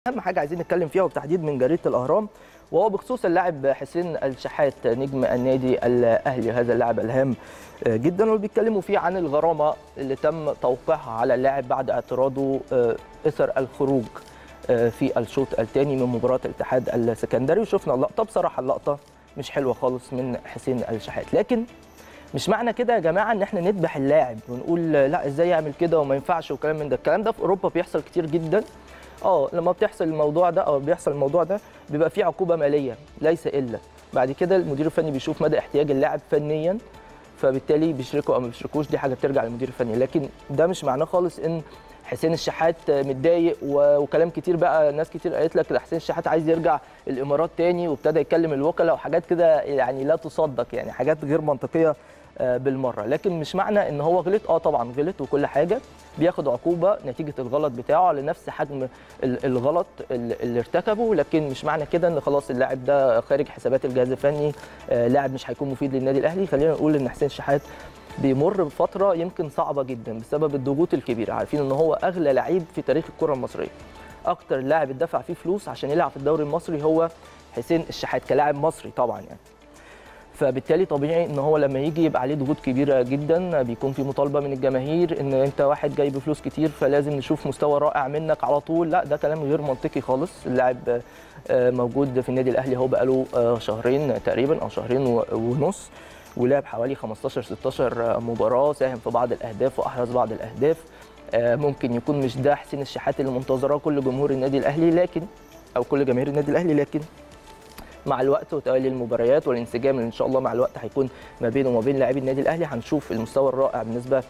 اهم حاجه عايزين نتكلم فيها وبتحديد من جريده الاهرام وهو بخصوص اللاعب حسين الشحات نجم النادي الاهلي هذا اللاعب الهام جدا واللي بيتكلموا فيه عن الغرامه اللي تم توقيعها على اللاعب بعد اعتراضه اثر الخروج في الشوط الثاني من مباراه الاتحاد السكندري وشفنا اللقطه بصراحه اللقطه مش حلوه خالص من حسين الشحات لكن مش معنى كده يا جماعه ان احنا نذبح اللاعب ونقول لا ازاي يعمل كده وما ينفعش وكلام من ده الكلام ده في اوروبا بيحصل كتير جدا اه لما بتحصل الموضوع ده او بيحصل الموضوع ده بيبقى فيه عقوبه ماليه ليس الا بعد كده المدير الفني بيشوف مدى احتياج اللاعب فنيا فبالتالي بيشركوا او ما بيشركوش دي حاجه بترجع للمدير الفني لكن ده مش معناه خالص ان حسين الشحات متضايق وكلام كتير بقى ناس كتير قالت لك حسين الشحات عايز يرجع الامارات تاني وابتدى يكلم الوكلاء وحاجات كده يعني لا تصدق يعني حاجات غير منطقيه بالمره لكن مش معنى ان هو غلط اه طبعا غلط وكل حاجه بياخد عقوبه نتيجه الغلط بتاعه على نفس حجم الغلط اللي ارتكبه لكن مش معنى كده ان خلاص اللاعب ده خارج حسابات الجهاز الفني لاعب مش هيكون مفيد للنادي الاهلي خلينا نقول ان حسين شحات بيمر بفتره يمكن صعبه جدا بسبب الضغوط الكبيره عارفين ان هو اغلى لعيب في تاريخ الكره المصريه اكتر لاعب اتدفع فيه فلوس عشان يلعب في الدوري المصري هو حسين الشحات كلاعب مصري طبعا يعني فبالتالي طبيعي ان هو لما يجي يبقى عليه ضغوط كبيره جدا بيكون في مطالبه من الجماهير ان انت واحد جاي بفلوس كتير فلازم نشوف مستوى رائع منك على طول لا ده كلام غير منطقي خالص اللاعب موجود في النادي الاهلي هو بقاله شهرين تقريبا او شهرين ونص ولعب حوالي 15 16 مباراه ساهم في بعض الاهداف واحرز بعض الاهداف ممكن يكون مش ده حسين الشحات اللي منتظراه كل جمهور النادي الاهلي لكن او كل جماهير النادي الاهلي لكن مع الوقت وتوالي المباريات والانسجام اللي ان شاء الله مع الوقت هيكون ما بينه وما بين لاعبي النادي الاهلي هنشوف المستوى الرائع بالنسبه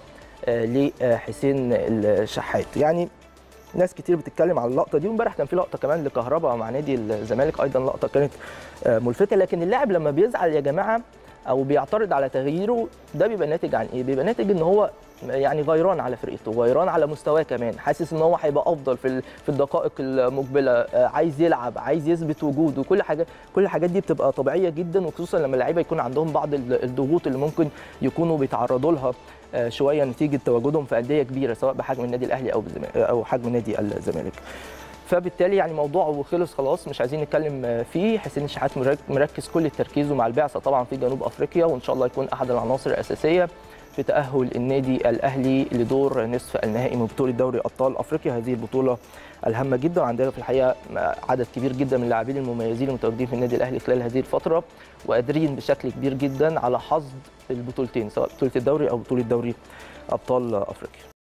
لحسين الشحات يعني ناس كتير بتتكلم على اللقطه دي وامبارح كان في لقطه كمان لكهربا مع نادي الزمالك ايضا لقطه كانت ملفته لكن اللاعب لما بيزعل يا جماعه او بيعترض على تغييره ده بيبقى ناتج عن ايه بيبقى ناتج ان هو يعني غيران على فرقته غيران على مستواه كمان حاسس ان هو هيبقى افضل في في الدقائق المقبله عايز يلعب عايز يثبت وجوده كل حاجه كل الحاجات دي بتبقى طبيعيه جدا وخصوصا لما اللعيبه يكون عندهم بعض الضغوط اللي ممكن يكونوا بيتعرضوا لها شويه نتيجه تواجدهم في انديه كبيره سواء بحجم النادي الاهلي او او حجم نادي الزمالك فبالتالي يعني موضوع وخلص خلاص مش عايزين نتكلم فيه حسين الشحات مركز كل تركيزه مع البعثه طبعا في جنوب افريقيا وان شاء الله يكون احد العناصر الاساسيه في تاهل النادي الاهلي لدور نصف النهائي من بطوله دوري ابطال افريقيا هذه البطوله الهامه جدا وعندنا في الحقيقه عدد كبير جدا من اللاعبين المميزين المتواجدين في النادي الاهلي خلال هذه الفتره وقادرين بشكل كبير جدا على حصد البطولتين سواء بطوله الدوري او بطوله دوري ابطال افريقيا